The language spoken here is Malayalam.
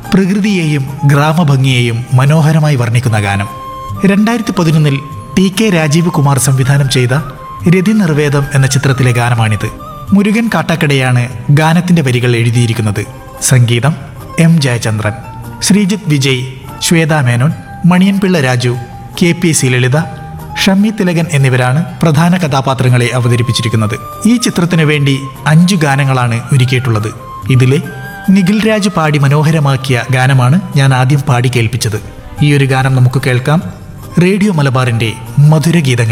പ്രകൃതിയെയും ഗ്രാമഭംഗിയെയും മനോഹരമായി വർണ്ണിക്കുന്ന ഗാനം രണ്ടായിരത്തി പതിനൊന്നിൽ ടി കെ രാജീവ് കുമാർ സംവിധാനം ചെയ്ത രതി നിർവേദം എന്ന ചിത്രത്തിലെ ഗാനമാണിത് മുരുകൻ കാട്ടാക്കടയാണ് ഗാനത്തിന്റെ വരികൾ എഴുതിയിരിക്കുന്നത് സംഗീതം M Jayachandran Sreejith Vijay Shweta Menon Maniyanpilla Raju K P C Lalitha Shammi Thilakan എന്നിവരാണ് പ്രധാന കഥാപാത്രങ്ങളെ അവതരിപ്പിച്ചിരിക്കുന്നത് ഈ ചിത്രത്തിനു വേണ്ടി അഞ്ചു ഗാനങ്ങളാണ് ഒരുക്കിയിട്ടുള്ളത് ഇതിലെ നിഖിൽ രാജ് പാടി മനോഹരമാക്കിയ ഗാനമാണ് ഞാൻ ആദ്യം പാടി കേൾപ്പിച്ചത് ഈ ഒരു ഗാനം നമുക്ക് കേൾക്കാം റേഡിയോ മലബാറിന്റെ മധുരഗീതങ്ങൾ